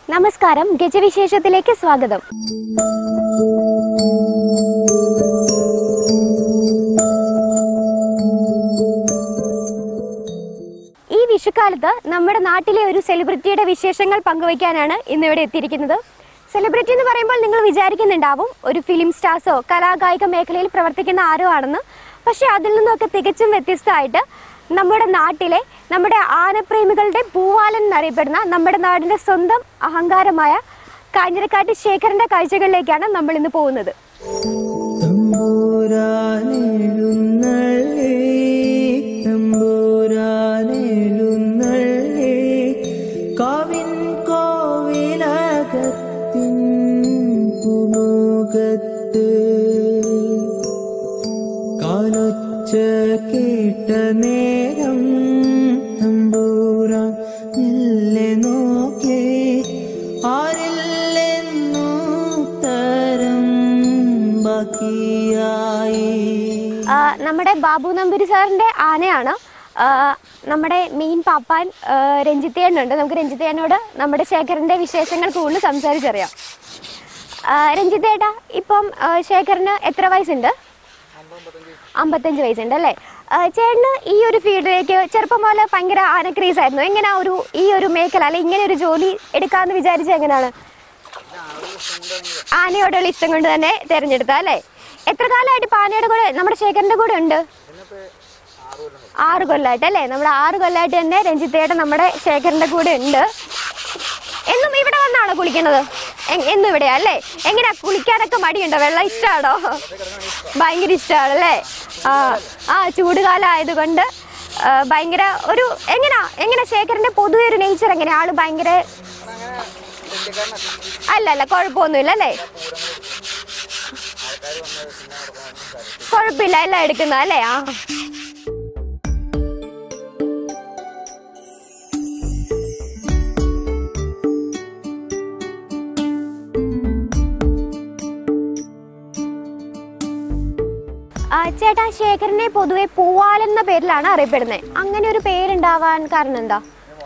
നമസ്കാരം ഗജവിശേഷത്തിലേക്ക് സ്വാഗതം ഈ വിഷുക്കാലത്ത് നമ്മുടെ നാട്ടിലെ ഒരു സെലിബ്രിറ്റിയുടെ വിശേഷങ്ങൾ പങ്കുവയ്ക്കാനാണ് ഇന്നിവിടെ എത്തിയിരിക്കുന്നത് സെലിബ്രിറ്റി എന്ന് പറയുമ്പോൾ നിങ്ങൾ വിചാരിക്കുന്നുണ്ടാവും ഒരു ഫിലിം സ്റ്റാർസോ കലാകായിക മേഖലയിൽ പ്രവർത്തിക്കുന്ന ആരോ ആണെന്ന് പക്ഷെ അതിൽ നിന്നൊക്കെ തികച്ചും വ്യത്യസ്തമായിട്ട് നമ്മുടെ നാട്ടിലെ നമ്മുടെ ആനപ്രേമികളുടെ പൂവാലൻ എന്നറിയപ്പെടുന്ന നമ്മുടെ നാടിന്റെ സ്വന്തം അഹങ്കാരമായ കാഞ്ഞിരക്കാട്ട് ശേഖരന്റെ കാഴ്ചകളിലേക്കാണ് നമ്മൾ ഇന്ന് പോകുന്നത് തമ്പുരാനെഴുന്നള്ളേ തമ്പുരാനെഴുന്നള്ളേ കാവിൻ കോവിലകത്തിൻ പുമുഖത്ത് കാലൊച്ച കേട്ട നേരം തമ്പൂരാൻ മെല്ലെ നോക്കേ ആരില്ലെന്നു തരം ബാക്കിയായി ആ, നമ്മുടെ ബാബു നമ്പൂരി സാറിന്റെ ആനയാണ് ആ, നമ്മുടെ മെയിൻ പാപ്പാൻ ആ, രഞ്ജിത്തേനുണ്ട് നമുക്ക് രഞ്ജിത്തേനോട് നമ്മുടെ ശേഖരന്റെ വിശേഷങ്ങൾ കൂടുതൽ സംസാരിച്ചറിയാം ആ, രഞ്ജിത്തേട്ടാ ഇപ്പം ആ, ശേഖരന് എത്ര വയസ്സുണ്ട് അമ്പത്തഞ്ച് വയസ്സുണ്ട് അല്ലേ ആ, ചേട്ടന് ഈ ഒരു ഫീൽഡിലേക്ക് ചെറുപ്പം പോലെ ഭയങ്കര ആന ക്രീസ് ആയിരുന്നു എങ്ങനെയാ ഒരു ഈ ഒരു മേഖല അല്ലെ ഇങ്ങനെ ഒരു ജോലി എടുക്കാന്ന് വിചാരിച്ചത് എങ്ങനെയാണ് ആനയോടുള്ള ഇഷ്ടം കൊണ്ട് തന്നെ തിരഞ്ഞെടുത്ത അല്ലേ എത്ര കാലമായിട്ട് ഇപ്പൊ ആനയുടെ കൂടെ നമ്മുടെ ശേഖരന്റെ കൂടെ ഉണ്ട് ആറ് കൊല്ലമായിട്ട് അല്ലേ നമ്മുടെ ആറ് കൊല്ലമായിട്ട് തന്നെ രഞ്ജിത്തേട്ടൻ നമ്മുടെ ശേഖരന്റെ കൂടെ ഉണ്ട് എന്നും ഇവിടെ വന്നാണോ കുളിക്കുന്നത് എ- എന്നും ഇവിടെയാ അല്ലേ എങ്ങനെയാ കുളിക്കാനൊക്കെ മടിയുണ്ടോ വെള്ളം ഇഷ്ടമാണോ ഭയങ്കര ഇഷ്ടമാണ് അല്ലേ ആ ആ ചൂടുകാലം ആയതുകൊണ്ട് ആ, ഭയങ്കര ഒരു എങ്ങനാ എങ്ങനെ ശേഖരന്റെ പൊതുവെ ഒരു നേച്ചർ എങ്ങനെയാ ആള് ഭയങ്കര അല്ല അല്ല കുഴപ്പമൊന്നുമില്ല അല്ലേ കുഴപ്പമില്ല എല്ലാം എടുക്കുന്ന അല്ലേ ആ ആ, ചേട്ടാ ശേഖരനെ പൊതുവെ പൂവാലൻ എന്ന പേരിലാണ് അറിയപ്പെടുന്നത് അങ്ങനെ ഒരു പേരുണ്ടാവാൻ കാരണം എന്താ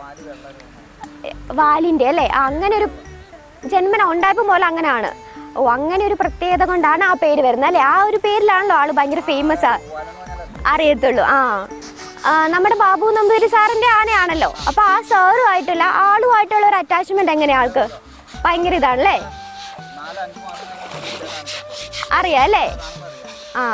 വാലിന്റെ അല്ലേ ആ, അങ്ങനെ ഒരു ജന്മന ഉണ്ടായപ്പോൾ പോലെ അങ്ങനെയാണ് ഓ അങ്ങനെ ഒരു പ്രത്യേകത കൊണ്ടാണ് ആ പേര് വരുന്നത് അല്ലേ ആ ഒരു പേരിലാണല്ലോ ആള് ഭയങ്കര ഫേമസ് ആ അറിയത്തുള്ളൂ ആ ആ, നമ്മുടെ ബാബു നമ്പൂരി സാറിന്റെ ആനയാണല്ലോ അപ്പൊ ആ സാറുമായിട്ടുള്ള ആളുമായിട്ടുള്ള ഒരു അറ്റാച്ച്മെന്റ് എങ്ങനെയാ ആൾക്ക് ഭയങ്കര ഇതാണല്ലേ അറിയാം അല്ലേ ആ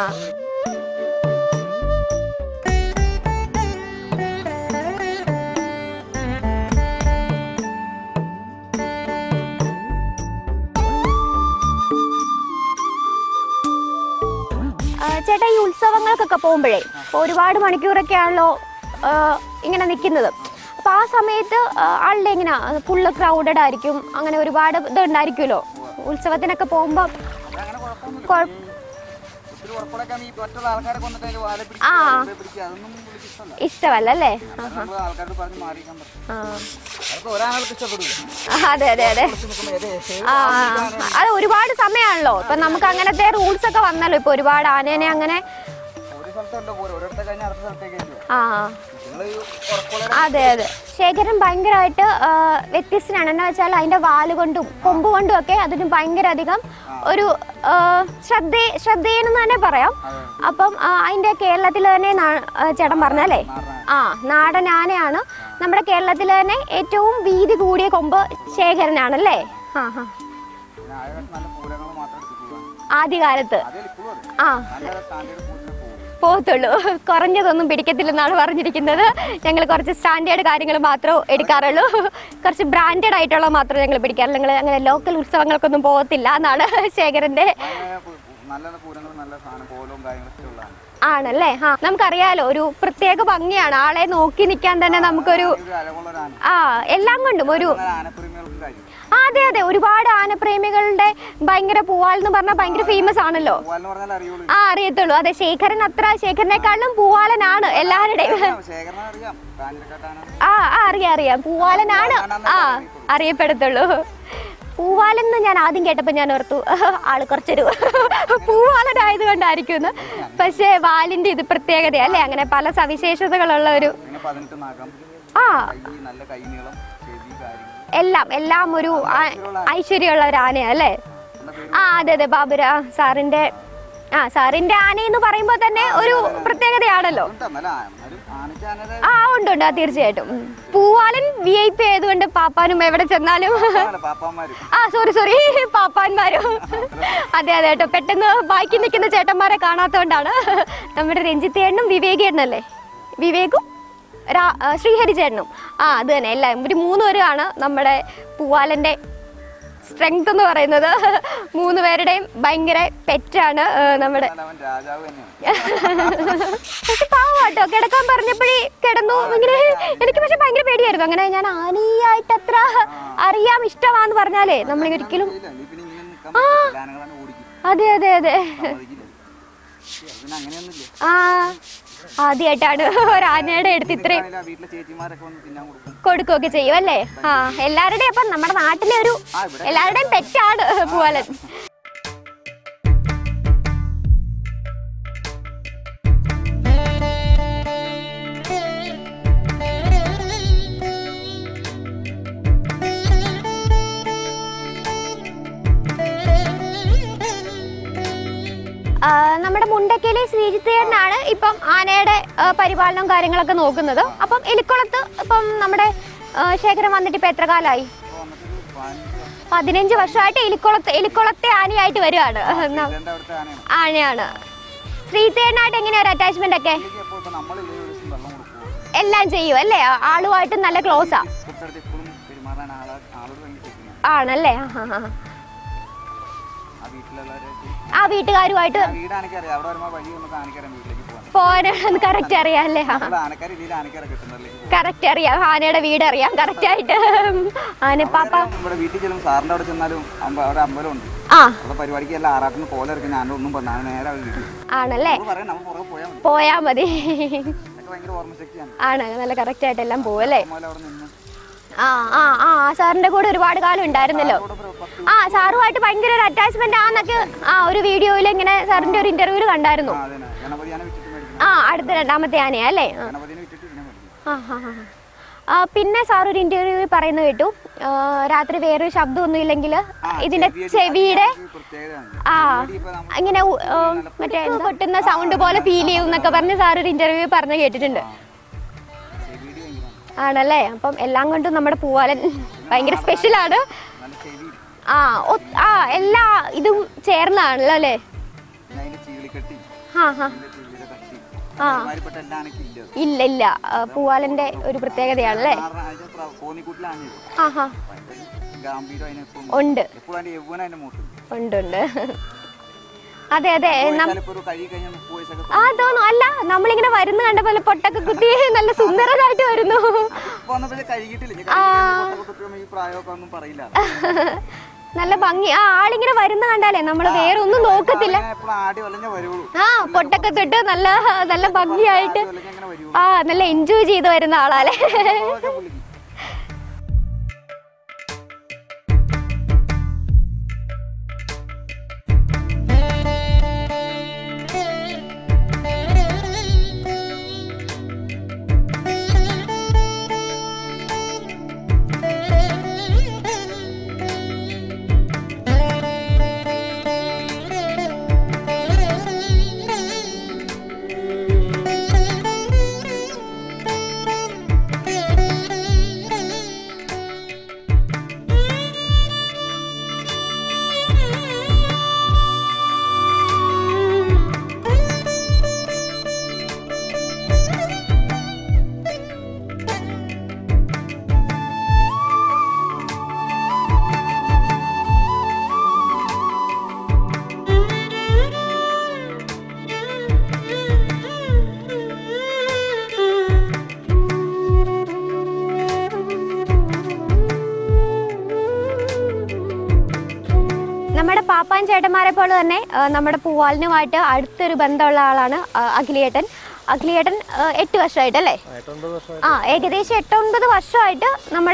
ആ, ചേട്ടാ ഈ ഉത്സവങ്ങൾക്കൊക്കെ പോകുമ്പോഴേ ഇപ്പൊ ഒരുപാട് മണിക്കൂറൊക്കെ ആണല്ലോ ആ, ഇങ്ങനെ നിൽക്കുന്നത് അപ്പൊ ആ സമയത്ത് ആ, ആളുടെ എങ്ങനെയാ ഫുള്ള് ക്രൗഡഡ് ആയിരിക്കും അങ്ങനെ ഒരുപാട് ഇത് ഉണ്ടായിരിക്കുമല്ലോ ഉത്സവത്തിനൊക്കെ പോകുമ്പോൾ അങ്ങനെ കുഴപ്പമൊന്നുമില്ല. കുഴപ്പ- ഒത്തിരി ഉറപ്പുകളൊക്കെ ഈ മറ്റുള്ള ആൾക്കാരെ കൊന്നിട്ട് അതിന്റെ വാല പിടിച്ച് ആ. വെറുതെ പിടിക്കുക അതൊന്നും പുള്ളിക്ക് ഇഷ്ടമല്ല ഇഷ്ടമല്ല അല്ലേ അത് നമ്മള് ആൾക്കാരോട് പറഞ്ഞ് മാറിയിരിക്കാൻ പറ്റും ആ അതൊക്കെ ഒരാൾക്ക് ഇഷ്ടപ്പെടില്ല ആ, അതെ അതെ അതെ നിൽക്കുമ്പോൾ ഏതേ സേവ് ആ അത് ഒരുപാട് സമയമാണല്ലോ ഇപ്പൊ നമുക്ക് അങ്ങനത്തെ റൂൾസ് ഒക്കെ വന്നല്ലോ ഇപ്പൊ ഒരുപാട് ആനേനെ അങ്ങനെ ഒരു സ്ഥലത്തല്ല പോരും ഒരിടത്തെ കഴിഞ്ഞ അടുത്ത സ്ഥലത്തേക്ക് എത്തുക ആ നിങ്ങൾ ഈ ഉറപ്പുകളെ അതെ അതെ ശേഖരൻ ഭയങ്കരമായിട്ട് ആ, വ്യത്യസ്തനാണ് എന്ന് വെച്ചാൽ അതിന്റെ വാല് കൊണ്ടും കൊമ്പ് കൊണ്ടും ഒക്കെ അതിന് ഭയങ്കര അധികം ഒരു ആ, ശ്രദ്ധ ശ്രദ്ധേയെന്ന് തന്നെ പറയാം അപ്പം ആ, അതിന്റെ കേരളത്തിൽ തന്നെ നാ- ആ, ചേട്ടൻ പറഞ്ഞല്ലേ ആ നാടൻ ആനയാണ് നമ്മുടെ കേരളത്തിൽ തന്നെ ഏറ്റവും വീതി കൂടിയ കൊമ്പ് ശേഖരനാണല്ലേ ആ ആ പിന്നെ ആയവർക്ക് നല്ല പൂരങ്ങൾ മാത്രം എടുത്തിട്ടുള്ളൂ ആദ്യകാലത്ത് അതേ ഇപ്പോഴും അതെ ആ നല്ല സ്റ്റാൻഡേർഡ് പൂരത്തിന് പോകും പോകത്തുള്ളൂ കുറഞ്ഞതൊന്നും പിടിക്കത്തില്ലെന്നാണ് പറഞ്ഞിരിക്കുന്നത് ഞങ്ങൾ കുറച്ച് സ്റ്റാൻഡേർഡ് കാര്യങ്ങൾ മാത്രമേ എടുക്കാറുള്ളൂ കുറച്ച് ബ്രാൻഡഡ് ആയിട്ടുള്ള മാത്രമേ ഞങ്ങൾ പിടിക്കാറുള്ളൂ ഞങ്ങൾ അങ്ങനെ ലോക്കൽ ഉത്സവങ്ങൾക്കൊന്നും പോകത്തില്ല എന്നാണ് ശേഖരന്റെ അങ്ങനെ പൂ- നല്ല നല്ല പൂരങ്ങൾ നല്ല സാധനം കോലവും കാര്യങ്ങളൊക്കെ ഉള്ളതാണ് ആണല്ലേ ആ നമുക്കറിയാലോ ഒരു പ്രത്യേക ഭംഗിയാണ് ആളെ നോക്കി നിൽക്കാൻ തന്നെ നമുക്കൊരു ഇത് അഴകുള്ള ഒരു ആന ആ എല്ലാം കൊണ്ടും ഒരു നല്ല ആനപ്രേമികൾക്ക് കാര്യം ആ, അതെ അതെ ഒരുപാട് ആനപ്രേമികളുടെ ഭയങ്കര പൂവാൽ എന്ന് പറഞ്ഞാൽ ഭയങ്കര ഫേമസ് ആണല്ലോ പൂവാലെന്ന് പറഞ്ഞാൽ അറിയുള്ളൂ ആ അറിയത്തുള്ളൂ അതെ ശേഖരൻ അത്ര ശേഖരനെക്കാളും പൂവാലനാണ് എല്ലാവരുടെയും അറിയാം, ശേഖരനെ അറിയാം കാഞ്ഞിരക്കാട്ടാണ് ആ ആ അറിയാം അറിയാം പൂവാലനാണ് ആ അറിയപ്പെടത്തുള്ളൂ പൂവാലെന്ന് ഞാൻ ആദ്യം കേട്ടപ്പോൾ ഞാൻ ഓർത്തു ആള് കുറച്ചൊരു പൂവാലനായത് കൊണ്ടായിരിക്കും പക്ഷേ വാലിന്റെ ഇത് പ്രത്യേകത അല്ലേ അങ്ങനെ പല സവിശേഷതകളുള്ള ഒരു പിന്നെ പതിനെട്ട് നാഗം ആ കൈ നല്ല കൈ നീളം ചെവി കാര്യങ്ങൾ എല്ലാം എല്ലാം ഒരു ആ- ഐശ്വര്യമുള്ള ഒരു ആനയാ അല്ലേ ആ അതെ അതെ ബാബുര ആ, സാറിന്റെ ആ സാറിന്റെ ആന എന്ന് പറയുമ്പോൾ തന്നെ ഒരു പ്രത്യേകതയാണല്ലോ ഉണ്ട് എന്നാലും ആ- എന്നാലും ആനയ്ക്ക് ആനയുടെ ആ ഉണ്ട് ഉണ്ട് ആ തീർച്ചയായിട്ടും ഉം. പൂവാലൻ വി ഐ പി ആയതുകൊണ്ട് പാപ്പാനും എവിടെ ചെന്നാലും ആണല്ലോ പാപ്പാമാര് ആ സോറി സോറി പാപ്പാന്മാരും അതെ അതെ കേട്ടോ പെട്ടെന്ന് ബാക്കി നിൽക്കുന്ന ചേട്ടന്മാരെ കാണാത്തോണ്ടാണ് നമ്മുടെ രഞ്ജിത്ത് ചേട്ടനും വിവേക് ചേട്ടനല്ലേ വിവേകും രാ- ആ, ശ്രീഹരി ചേട്ടനും ആ അത് തന്നെ എല്ലാം ഒരു മൂന്ന് പേരുമാണ് നമ്മുടെ പൂവാലന്റെ സ്ട്രെങ്ത് എന്ന് പറയുന്നത് മൂന്ന് പേരുടെയും ഭയങ്കര പെറ്റാണ് നമ്മുടെ എന്നാൽ അവൻ രാജാവ് തന്നെയാണ് പക്ഷെ പാവാട്ടോ കിടക്കാൻ പറഞ്ഞപ്പോഴേ കിടന്നു ഇങ്ങനെ എനിക്ക് പക്ഷെ ഭയങ്കര പേടിയായിരുന്നു അങ്ങനെ ഞാൻ ആനയായിട്ട് അത്ര അറിയാം ഇഷ്ടമാന്ന് പറഞ്ഞാലേ നമ്മൾ ഒരിക്കലും ഇല്ല, നീ പിന്നെ ഇങ്ങനെ നിൽക്കാൻ പറ്റില്ല ആനകളാണ് ഓടിക്കും അതെ അതെ അതെ സമ്മതിക്കില്ല അതിന് അങ്ങനെയൊന്നുമില്ല ആ ആദ്യമായിട്ടാണ് ഒരു ആനയുടെ അടുത്ത് ഇത്രയും എനിക്കാണെങ്കിലും ആ വീട്ടിലെ ചേച്ചിമാരൊക്കെ വന്ന് തിന്നാൻ കൊടുക്കും കൊടുക്കുകയൊക്കെ ചെയ്യും അല്ലേ ആ എല്ലാവരുടെയും അപ്പം നമ്മുടെ നാട്ടിലെ ഒരു ആ ഇവിടെ എല്ലാവരുടെയും പെറ്റാണ് പൂവാലൻ ആ, നമ്മുടെ മുണ്ടക്കയിലെ ശ്രീജിത്തേട്ടനാണ് ഇപ്പം ആനയുടെ ആ, പരിപാലനവും കാര്യങ്ങളൊക്കെ നോക്കുന്നത് അപ്പം എലിക്കുളത്ത് ഇപ്പം നമ്മുടെ ആ, ശേഖരൻ വന്നിട്ട് ഇപ്പം എത്ര കാലമായി ഇപ്പൊ വന്നിട്ടൊരു പതിനഞ്ച് പതിനഞ്ച് വർഷമായിട്ട് എലിക്കുളത്ത് എലിക്കുളത്തെ ആനയായിട്ട് വരുവാണ് ന- ഇതിന്റെ അവിടുത്തെ ആനയാണ് ആനയാണ് ശ്രീതേനായിട്ട് എങ്ങനെയാ ഒരു അറ്റാച്ച്മെന്റ് ഒക്കെ എനിക്ക് എപ്പോൾ ഇപ്പൊ നമ്മൾ ഇതേ ഒരു ദിവസം വെള്ളം കൊടുക്കുമോ എല്ലാം ചെയ്യും അല്ലേ ആളുമായിട്ട് നല്ല ക്ലോസാ തൊട്ടടുത്ത് എപ്പോഴും പെരുമാറാൻ ആളാ ആളോട് ഭയങ്കര ചെക്കിങ്ങാണ് ആണല്ലേ ആ, ആ, ആ. ആ വീട്ടിലുള്ളവരെ ആ വീട്ടുകാരുമായിട്ട് ആ വീടാനൊക്കെ അറിയാം അവിടെ വരുമ്പോൾ വഴി ഒന്ന് കാണിക്കാറിയാം വീട്ടിലേക്ക് പോകാൻ പോകാൻ കറക്റ്റ് അറിയാം അല്ലേ അവിടെ ആനക്കാർ ഇതിൽ ആനക്കാരെ കിട്ടുന്നതിലേക്ക് പോകും കറക്റ്റ് അറിയാം ആനയുടെ വീട് അറിയാം കറക്റ്റ് ആയിട്ട് ആനപ്പാപ്പ ഇവിടെ വീട്ടിൽ ചെല്ലും സാറിന്റെ അവിടെ ചെന്നാലും അമ്പ- അവിടെ അമ്പലമുണ്ട് ആ അവിടെ പരിപാടിക്ക് എല്ലാം ആറാട്ടിന് പോലെ ഇറക്കി ഞാനൊന്നും ഒന്നും പറഞ്ഞു ഞാൻ നേരെ അവിടെ വീട്ടിൽ ആണല്ലേ നമ്മൾ പറയാം നമ്മൾ പുറകെ പോയാൽ മതി പോയാ മതി അതൊക്കെ ഭയങ്കര ഓർമ്മശക്തിയാണ് ആണ് നല്ല കറക്റ്റ് ആയിട്ട് എല്ലാം പോവും അല്ലേ അതുപോലെ അവിടെ നിന്ന് ആ ആ ആ ആ സാറിന്റെ കൂടെ ഒരുപാട് കാലം ഉണ്ടായിരുന്നല്ലോ അവിടെ ഒരു പത്ത് ആ സാറുമായിട്ട് ഭയങ്കര ഒരു അറ്റാച്ച്മെന്റ് ആന്നൊക്കെ ആ ഒരു വീഡിയോയിൽ ഇങ്ങനെ സാറിന്റെ ഒരു ഇന്റർവ്യൂല് കണ്ടായിരുന്നു ആ അതന്നെ ഗണപതി ആന വിറ്റിട്ട് മേടിക്കണം ആ അടുത്ത രണ്ടാമത്തെ ആനയാ അല്ലേ ആ ഗണപതിനെ വിറ്റിട്ട് ഇതിനെ മേടിക്കണം ആ, ആ, ആ. ആ, പിന്നെ സാർ ഒരു ഇന്റർവ്യൂവിൽ പറയുന്നത് കേട്ടു ആ, രാത്രി വേറൊരു ശബ്ദമൊന്നും ഇല്ലെങ്കിൽ ആ, ഇതിന്റെ ചെവിയുടെ- ചെവിയുടെ ഒരു പ്രത്യേകതയാണ് ആ ചെവിയുടെ ഇപ്പൊ നമ്മ- ഇങ്ങനെ ഉ- ആ, മറ്റേ എന്താ, പൊട്ടുന്ന സൗണ്ട് പോലെ ഫീൽ ചെയ്യും എന്നൊക്കെ പറഞ്ഞ് സാർ ഒരു ഇന്റർവ്യൂ പറഞ്ഞ് കേട്ടിട്ടുണ്ട് ചെവിയുടെ ഭയങ്കര ആണല്ലേ അപ്പം എല്ലാം കൊണ്ടും നമ്മുടെ പൂവാലൻ ഭയങ്കര സ്പെഷ്യലാണ് നല്ല ചെവി ആ ഒ- ആ എല്ലാ ഇതും ചേർന്നാണല്ലോ അല്ലേ പിന്നെ അതിന്റെ ചീളിക്കെട്ടി ആ ആ അതിന്റെ ചെവിയുടെ കട്ടി ആ. ഒരുമാതിരിപ്പെട്ട എല്ലാ ആനയ്ക്കും ഇല്ല അത്. ഇല്ല ഇല്ല ആ, പൂവാലന്റെ ഒരു പ്രത്യേകതയാണല്ലേ കാരണം അതിന്റെ പ്ര- കോന്നിക്കൂട്ടിലാണ് ഇത് ആ ഹാ ഭയങ്കര ഗാംഭീര്യം അതിനെപ്പോഴും ഉണ്ട് എപ്പോഴും അതിന്റെ യൗവനം അതിന്റെ മൂട്ടുണ്ട് ഉണ്ട് ഉണ്ട് അതെ അതെ നം- ഇപ്പൊ ഒരു കഴി കഴിഞ്ഞാൽ മുപ്പത് വയസ്സൊക്കെ ആ തോന്നും അല്ല നമ്മളിങ്ങനെ വരുന്ന കണ്ട പോലെ പൊട്ടൊക്കെ കുത്തി നല്ല സുന്ദരനായിട്ട് വരുന്നു ഇപ്പൊ വന്നപ്പോ കഴുകിയിട്ടില്ല ഇനി കഴുകി കുട്ടികൾ ഈ പ്രായമൊക്കെ ഒന്നും പറയില്ല നല്ല ഭംഗി ആ ആളിങ്ങനെ വരുന്ന കണ്ടാലേ നമ്മൾ വേറെ ഒന്നും നോക്കത്തില്ല എപ്പോഴും ആടി വല്ലഞ്ഞ വരുള്ളൂ ആ പൊട്ടൊക്കെ തൊട്ട് നല്ല നല്ല ഭംഗിയായിട്ട് വല്ലഞ്ഞ അങ്ങനെ വരുള്ളൂ ആ നല്ല എൻജോയ് ചെയ്ത് വരുന്ന ആളാലേ അതൊക്കെ പുള്ളിക്ക് നമ്മുടെ പാപ്പാൻ ചേട്ടന്മാരെ പോലെ തന്നെ ആ, നമ്മുടെ പൂവാലിനുമായിട്ട് അടുത്തൊരു ബന്ധമുള്ള ആളാണ് ആ, അഖിലേട്ടൻ അഖിലേട്ടൻ ആ, എട്ട് വർഷമായിട്ട് അല്ലേ ആ ഏകദേശം എട്ടൊൻപത് വർഷമായിട്ട് നമ്മുടെ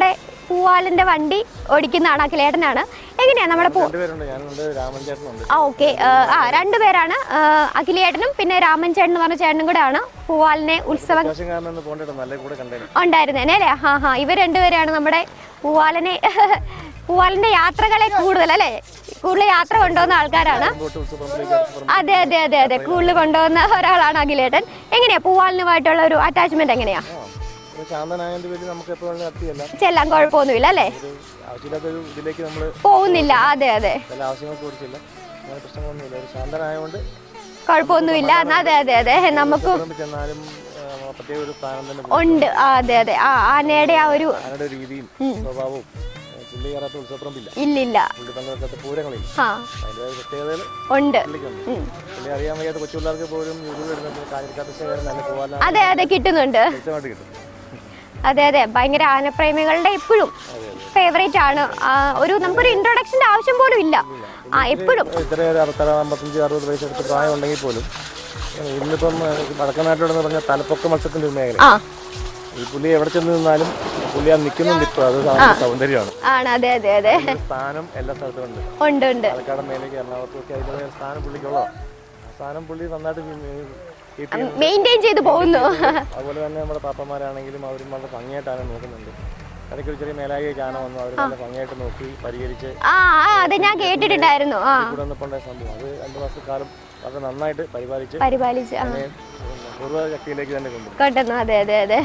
പൂവാലിന്റെ വണ്ടി ഓടിക്കുന്നതാണ് അഖിലേട്ടനാണ് എങ്ങനെയാ നമ്മുടെ പൂ രണ്ടുപേരുണ്ട് ഞാനുണ്ട് രാമൻ ചേട്ടനുണ്ട് ആ ഓക്കെ ആ രണ്ടുപേരാണ് ആ, അഖിലേട്ടനും പിന്നെ രാമൻ ചേട്ടൻ എന്ന് പറഞ്ഞ ചേട്ടനും കൂടെ ആണ് പൂവാലിനെ ഉത്സവം അത്യാവശ്യം കാരണം ഒന്ന് പോകേണ്ടത് നല്ല കൂടെ കണ്ടേനെ ഉണ്ടായിരുന്നേനെ അല്ലേ ഹാ ഹാ ഇവർ രണ്ടുപേരാണ് നമ്മുടെ പൂവാലനെ പൂവാലിന്റെ യാത്രകളെ കൂടുതൽ അല്ലേ കൂടുതൽ യാത്ര കൊണ്ടുപോകുന്ന ആൾക്കാരാണ് ബോട്ട് ഉത്സവത്തിലേക്ക് അടുത്ത് അതെ അതെ അതെ അതെ കൂടുതൽ കൊണ്ടുപോകുന്ന ഒരാളാണ് അഖിലേട്ടൻ എങ്ങനെയാ പൂവാലിനുമായിട്ടുള്ള ഒരു അറ്റാച്ച്മെന്റ് എങ്ങനെയാ ഒരു ശാന്തനായതിന്റെ പേരിൽ നമുക്ക് എപ്പോഴും നടത്തിയല്ല ചെല്ലാൻ കുഴപ്പമൊന്നുമില്ല അല്ലേ ഒരു ആവശ്യമില്ലാത്തൊരു ഇതിലേക്ക് നമ്മൾ പോകുന്നില്ല അതെ അതെ പല ആവശ്യങ്ങൾക്ക് ഓടിച്ചില്ല അങ്ങനെ പ്രശ്നങ്ങളൊന്നുമില്ല ഒരു ശാന്തനായതുകൊണ്ട് കുഴപ്പമൊന്നുമില്ല എന്നാ അതെ അതെ അതെ നമുക്ക് ഉത്സവപ്പറമ്പിൽ ചെന്നാലും ആ, പ്രത്യേക ഒരു സ്ഥാനം തന്നെ ഉണ്ട് ആ, അതെ അതെ ആ ആനയുടെ ആ ഒരു ആനയുടെ രീതിയും സ്വഭാവവും ഏ, പുള്ളി കയറാത്ത ഉത്സവപ്പറമ്പില്ല ഇല്ലില്ല പുള്ളി പങ്കെടുക്കാത്ത പൂരങ്ങളില്ല ആ അതിൻ്റെ പ്രത്യേകതകൾ ഉണ്ട് പുള്ളിക്കുണ്ട് പുള്ളി അറിയാൻ വയ്യാത്ത കൊച്ചു പിള്ളേർക്ക് പോലും യൂട്യൂബ് വരുന്ന കാഞ്ഞിരക്കാത്ത ശേഖരം നല്ല പോകാൻ അതെ അതെ കിട്ടുന്നുണ്ട് വ്യക്തമായിട്ട് കിട്ടും അതെ അതെ ഭയങ്കര ആനപ്രേമികളുടെ എപ്പോഴും ഫേവറേറ്റ് ആണ് ആ, ഒരു നമുക്കൊരു ഇൻട്രൊഡക്ഷന്റെ ആവശ്യം പോലും ഇല്ല ആ എപ്പോഴും ഇത്ര ഒരു അറുപത്തര അമ്പത്തഞ്ച് അറുപത് വയസ്സെടുത്ത് പ്രായം ഉണ്ടെങ്കിൽ പോലും ഇന്നിപ്പം വടക്കനാട്ടിലെന്ന് പറഞ്ഞ തലപ്പൊക്ക മത്സ്യത്തിന്റെ ഒരു മേഖല ആ ഈ പുള്ളി എവിടെ ചെന്ന് നിന്നാലും പുള്ളി ആ നിൽക്കുന്നുണ്ട് ഇപ്പോൾ അത് അവരുടെ സൗന്ദര്യമാണ് ആണ് അതെ അതെ അതെ ഒരു സ്ഥാനം എല്ലാ സ്ഥലത്തും ഉണ്ട് ഉണ്ട് ഉണ്ട് പാലക്കാട് മേലേക്ക് എറണാകുളത്തും ഒക്കെ അതിൻ്റെ സ്ഥാനം പുള്ളിക്കുള്ളതാണ് ആ സ്ഥാനം പുള്ളി നന്നായിട്ട് കീപ്പ് ചെയ്യുന്നു മെയിൻറ്റെയിൻ ചെയ്ത് പോകുന്നു അതുപോലെ തന്നെ നമ്മുടെ പാപ്പന്മാരാണെങ്കിലും അവരും വളരെ ഭംഗിയായിട്ടാണ് നോക്കുന്നുണ്ട് ഇടയ്ക്ക് ഒരു ചെറിയ മേലായി ഗാനം വന്നു അവർ നല്ല ഭംഗിയായിട്ട് നോക്കി പരിഹരിച്ച് ആ ആ അതെ ഞാൻ കേട്ടിട്ടുണ്ടായിരുന്നു ആ കൂടെ വന്നപ്പോണ്ടായ സംഭവം അത് രണ്ട് മാസക്കാലം വളരെ നന്നായിട്ട് പരിപാലിച്ച് പരിപാലിച്ച് ആ അതിനെ പൂർവ്വ ശക്തിയിലേക്ക് തന്നെ കൊണ്ടുപോകും കൊണ്ടുവന്നു അതെ അതെ അതെ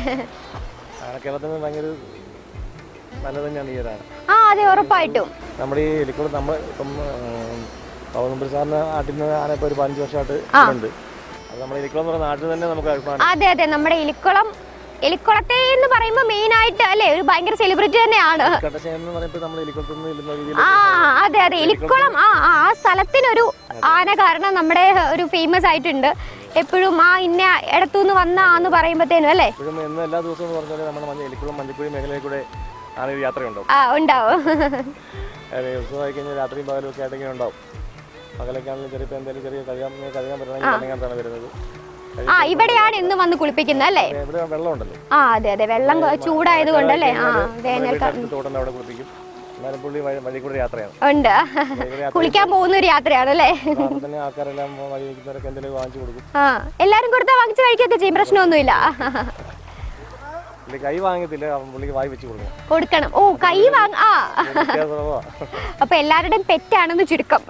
ആന കേരളത്തിന് ഭയങ്കര ഒരു നല്ലത് തന്നെയാണ് ഈ ഒരു ആന ആ അതെ ഉറപ്പായിട്ടും നമ്മുടെ ഈ എലിക്കുളം നമ്മൾ ഇപ്പം പവനമ്പുരി സാറിന് നാട്ടിൽ നിന്ന് ആന ഇപ്പോൾ ഒരു പതിനഞ്ച് വർഷമായിട്ട് ഉണ്ട് അത് നമ്മുടെ എലിക്കുളം എന്ന് പറയുന്ന നാട്ടിൽ തന്നെ നമുക്ക് അഭിമാനം അതെ അതെ നമ്മുടെ എലിക്കുളം എലിക്കുളത്തെ എന്ന് പറയുമ്പോൾ മെയിൻ ആയിട്ട് അല്ലേ ഒരു ഭയങ്കര സെലിബ്രിറ്റി തന്നെയാണ് കട്ടശേഖരം എന്ന് പറയുമ്പോൾ നമ്മൾ എലിക്കുളത്ത് നിന്ന് ഇല്ലുന്ന രീതിയിൽ ആ അതെ അതെ എലിക്കുളം ആ ആ ആ സ്ഥലത്തിനൊരു ആന കാരണം നമ്മുടെ ഒരു ഫേമസ് ആയിട്ടുണ്ട് എപ്പോഴും ആ ഇന്ന ഇടത്തുനിന്ന് വന്ന ആന്ന് പറയുമ്പോഴത്തേനും അല്ലേ ഇപ്പോഴും എന്ന് എല്ലാ ദിവസവും എന്ന് പറഞ്ഞാൽ നമ്മുടെ മഞ്ഞ എലിക്കുളം മഞ്ഞക്കുഴി മേഖലയിൽ കൂടെ ആനൊരു യാത്രയുണ്ടാവും ആ ഉണ്ടാവും അതായത് ഉത്സവമായി കഴിഞ്ഞാൽ രാത്രിയും പകലും ഒക്കെ ആയിട്ട് ഇങ്ങനെ ഉണ്ടാവും പകലൊക്കെ ആണെങ്കിലും ചെറിയ എന്തെങ്കിലും ചെറിയ കഴുകാൻ കഴുകാൻ പറ്റണമെങ്കിൽ കണ്ണിങ്ങാത്താണ് വരുന്നത് ആ ഇവിടെയാണ് ഇന്ന് വന്ന് കുളിപ്പിക്കുന്നത് അല്ലേ ഇവിടെ വെള്ളമുണ്ടല്ലോ ആ അതെ അതെ വെള്ളം കൊ- ചൂടായത് കൊണ്ടല്ലേ ആ വേനൽക്കാലം വീടിനടുത്ത് തോട്ടൻ്റെ അവിടെ കുളിപ്പിക്കും എന്നാലും പുള്ളി വഴി വഴി കൂടെ യാത്രയാണ് ഉണ്ട് കുളിക്കാൻ പോകുന്ന ഒരു യാത്രയാണ് അല്ലേ അപ്പോൾ തന്നെ ആൾക്കാരെല്ലാം വഴി നിൽക്കുന്നവരൊക്കെ എന്തെങ്കിലും വാങ്ങിച്ചു കൊടുക്കും ആ എല്ലാരും കൊടുത്താൽ വാങ്ങിച്ച് കഴിക്കൊക്കെ ചെയ്യും പ്രശ്നമൊന്നുമില്ല പുള്ളി കൈ വാങ്ങത്തില്ല അവൻ പുള്ളിക്ക് വായി വെച്ച് കൊടുക്കണം കൊടുക്കണം ഓ കൈ വാങ്ങ ആ വ്യത്യാസം സ്വഭാവമാ. അപ്പൊ എല്ലാവരുടെയും പെറ്റാണെന്ന് ചുരുക്കം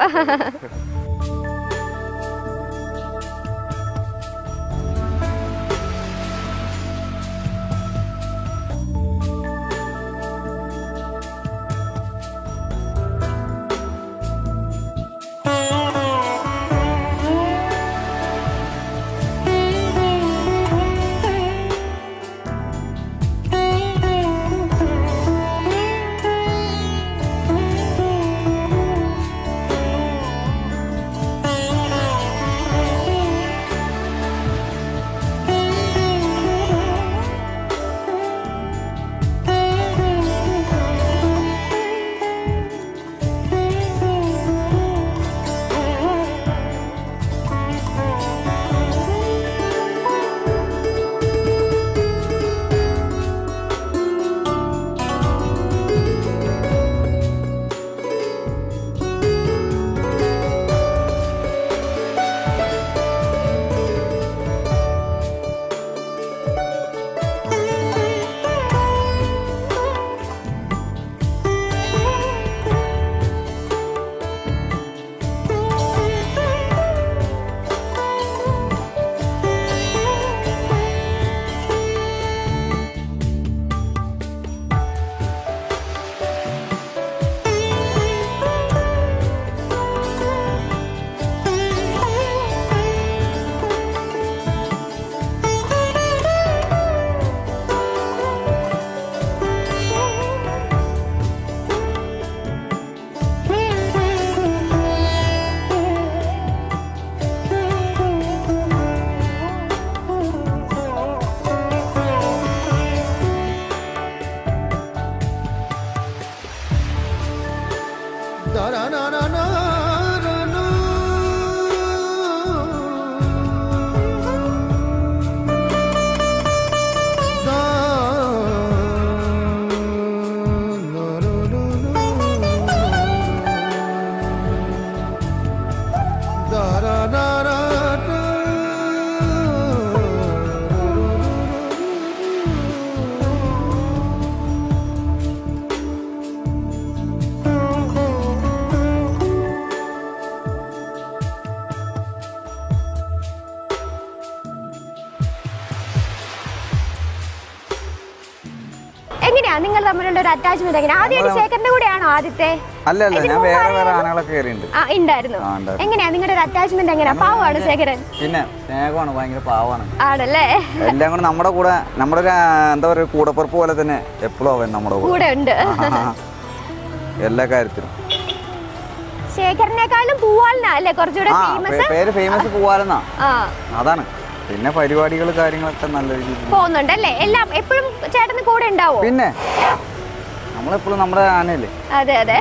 നിങ്ങൾ തമ്മിലുള്ള ഒരു അറ്റാച്ച്മെന്റ് എങ്ങനെയാ ആദ്യമായിട്ട് ശേഖരന്റെ കൂടെയാണോ ആദ്യത്തെ അല്ല അല്ല ഇതിന് ഞാൻ മുമ്പ് വേറെ വേറെ ആരെങ്കിലും- ആനകളൊക്കെ കയറിയിട്ടുണ്ട് ആ ഉണ്ടായിരുന്നു ആ, ഉണ്ടായിരുന്നു. എങ്ങനെയാ നിങ്ങളുടെ ഒരു അറ്റാച്ച്മെന്റ് എങ്ങനെയാ പാവമാണ് ശേഖരൻ പിന്നെ സ്നേഹമാണ് ഭയങ്കര പാവാണ് ആണല്ലേ എല്ലാം കൂടെ നമ്മുടെ കൂടെ നമ്മുടെ ഒരു ആ, എന്താ പറയുക കൂടപ്പുറപ്പ് പോലെ തന്നെ എപ്പോഴും അവൻ നമ്മുടെ കൂടെ കൂടെ ഉണ്ട് ആഹാ. എല്ലാ കാര്യത്തിലും ശേഖരനേക്കാളും പൂവാലിനാ അല്ലേ കുറച്ചുകൂടെ ആ ഫേമസ് പേ- പേര് ഫേമസ് പോവാലെന്നാ ആ അതാണ് പിന്നെ പരിപാടികൾ കാര്യങ്ങളൊക്കെ നല്ല രീതിയിൽ പോകുന്നുണ്ട് അല്ലേ എല്ലാം എപ്പോഴും ചേട്ടന് കൂടെ ഉണ്ടാവോ പിന്നെ നമ്മളെപ്പോഴും നമ്മുടെ ആനയല്ലേ അതെ അതെ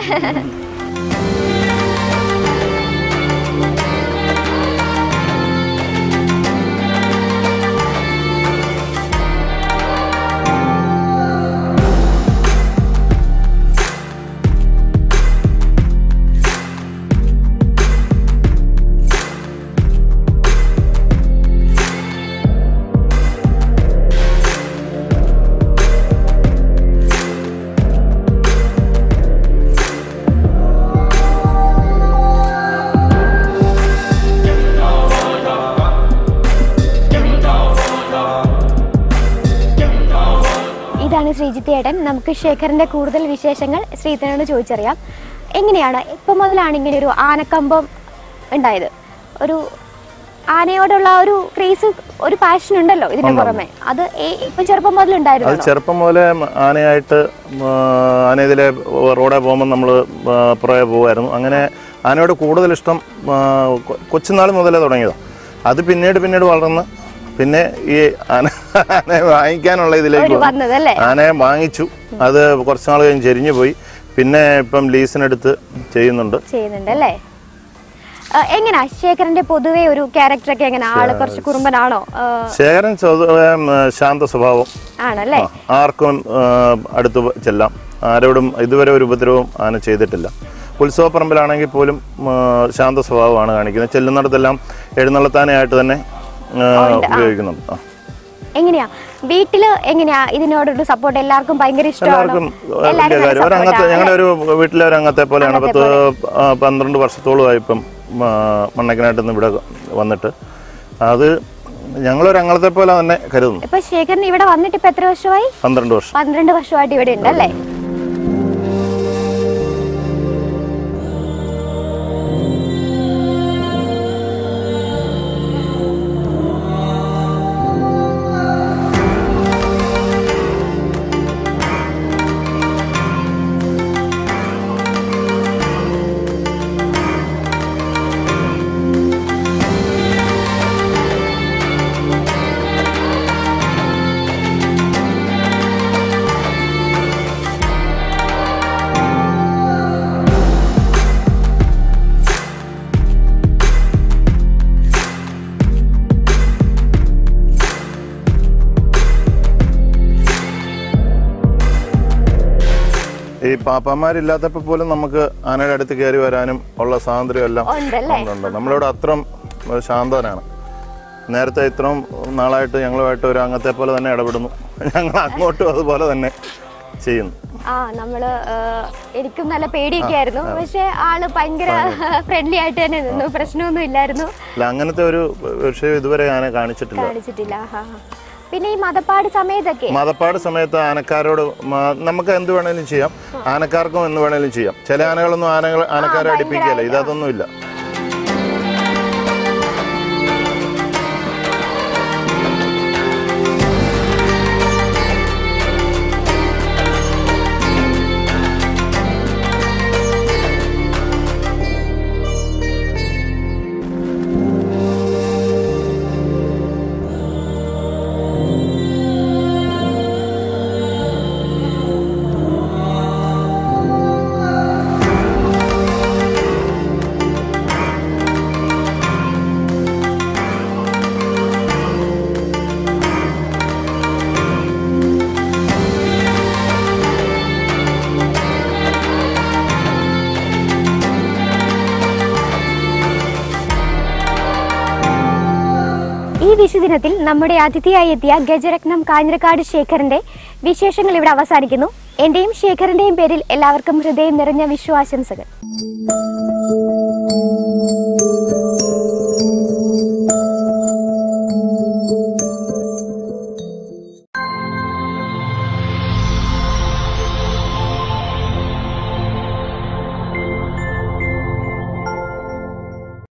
ഇതാണ് ശ്രീജിത്ത് ഏട്ടൻ നമുക്ക് ശേഖരന്റെ കൂടുതൽ വിശേഷങ്ങൾ ശ്രീധരനോട് ചോദിച്ചറിയാം എങ്ങനെയാണ് ഇപ്പം മുതലാണ് ഇങ്ങനെ ഒരു ആനക്കമ്പം ഉണ്ടായത് ഒരു ആനയോടുള്ള ഒരു ക്രേസ് ഒരു പാഷൻ ഉണ്ടല്ലോ ഇതിന് പുറമെ അത് ഏ- ഇപ്പം ചെറുപ്പം മുതൽ അത് ഉണ്ടായിരുന്നു ചെറുപ്പം മുതലേ ആനയായിട്ട് ആ, ആന ഇതിലെ റോഡെ പോകുമ്പോൾ നമ്മൾ പുറകെ പോകുമായിരുന്നു അങ്ങനെ ആനയോട് കൂടുതൽ ഇഷ്ടം ആ, കൊ- കൊച്ചുനാൾ മുതലേ തുടങ്ങിയതാണ് അത് പിന്നീട് പിന്നീട് വളർന്ന് പിന്നെ ഈ ആന ആനയെ വാങ്ങിക്കാനുള്ള ഇതിലേക്ക് ഒരു വന്നു. വന്നത് അല്ലേ ആനയെ വാങ്ങിച്ചു അത് കുറച്ച് നാൾ കഴിഞ്ഞ് ചെരിഞ്ഞു പോയി പിന്നെ ഇപ്പം ലീസിനെടുത്ത് ചെയ്യുന്നുണ്ട് ചെയ്യുന്നുണ്ട് അല്ലേ ആ, എങ്ങനാ ശേഖരന്റെ പൊതുവെ ഒരു ക്യാരക്ടറൊക്കെ എങ്ങനെ ആള് കുറച്ച് കുറുമ്പനാണോ ആ, ശേഖരൻ സ്വതവേ ഉം, ശാന്ത സ്വഭാവം ആണല്ലേ ആർക്കും ആ, അടുത്ത് ചെല്ലാം ആരോടും ഇതുവരെ ഒരു ഉപദ്രവവും ആന ചെയ്തിട്ടില്ല ഉത്സവപ്പറമ്പിലാണെങ്കിൽ പോലും ആ, ശാന്ത സ്വഭാവമാണ് കാണിക്കുന്നത് ചെല്ലുന്നിടത്തെല്ലാം എഴുന്നള്ളത്താനായിട്ട് തന്നെ ആ, ഉപയോഗിക്കുന്നുണ്ട് ആ. എങ്ങനെയാ വീട്ടില് എങ്ങനെയാ ഇതിനോടൊരു സപ്പോർട്ട് എല്ലാവർക്കും ഭയങ്കര ഇഷ്ടമാണോ എല്ലാവർക്കും ആ, എല്ലാരും വലിയ നല്ല കാര്യം ഒരു support അംഗത്തെ ആണ് ഞങ്ങളുടെ ഒരു വീട്ടിലെ ഒരു അംഗത്തെ പോലെയാണ് പത്ത് ആ, പന്ത്രണ്ട് വർഷത്തോളമായി ഇപ്പം ആ, മണ്ണക്കനായിട്ട് നിന്ന് ഇവിടെ വന്നിട്ട് അത് ഞങ്ങളൊരു അംഗത്തെ പോലെ തന്നെ കരുതുന്നു ഇപ്പൊ ശേഖരൻ ഇവിടെ വന്നിട്ട് ഇപ്പൊ എത്ര വർഷമായി പന്ത്രണ്ട് വർഷം പന്ത്രണ്ട് വർഷമായിട്ട് ഇവിടെ ഉണ്ട് അല്ലേ ഈ പാപ്പാമാരില്ലാത്തപ്പോൾ പോലും നമുക്ക് ആനയുടെ അടുത്ത് കയറി വരാനും ഉള്ള സ്വാതന്ത്ര്യം എല്ലാം ഉണ്ടല്ലേ ഉണ്ട് നമ്മളിവിടെ അത്രം ശാന്തനാണ് നേരത്തെ ഇത്രയും നാളായിട്ട് ഞങ്ങളുമായിട്ട് ഒരു അംഗത്തെ പോലെ തന്നെ ഇടപെടുന്നു ഞങ്ങൾ അങ്ങോട്ടും അതുപോലെ തന്നെ ചെയ്യുന്നു ആ നമ്മള് ആ, എനിക്കും നല്ല പേടിയൊക്കെ ആയിരുന്നു പക്ഷെ ആള് ഭയങ്കര ഫ്രണ്ട്ലി ആയിട്ട് തന്നെ നിന്നു പ്രശ്നമൊന്നും ഇല്ലായിരുന്നു അല്ല അങ്ങനത്തെ ഒരു വിഷയം ഇതുവരെ ആന കാണിച്ചിട്ടില്ല കാണിച്ചിട്ടില്ല ഹാ, ഹാ. പിന്നെ ഈ മതപ്പാട് സമയത്തൊക്കെ മതപ്പാട് സമയത്ത് ആനക്കാരോട് മ- നമുക്ക് എന്ത് വേണേലും ചെയ്യാം ആനക്കാർക്കും എന്ത് വേണേലും ചെയ്യാം ചില ആനകളൊന്നും ആനകൾ ആനക്കാരെ അടുപ്പിക്കുകയല്ല ഇതൊന്നുമില്ല ഈ വിഷുദിനത്തിൽ നമ്മുടെ അതിഥിയായി എത്തിയ ഗജരത്നം കാഞ്ഞിരക്കാട് ശേഖരന്റെ വിശേഷങ്ങൾ ഇവിടെ അവസാനിക്കുന്നു എന്റെയും ശേഖരന്റെയും പേരിൽ എല്ലാവർക്കും ഹൃദയം നിറഞ്ഞ വിഷു ആശംസകൾ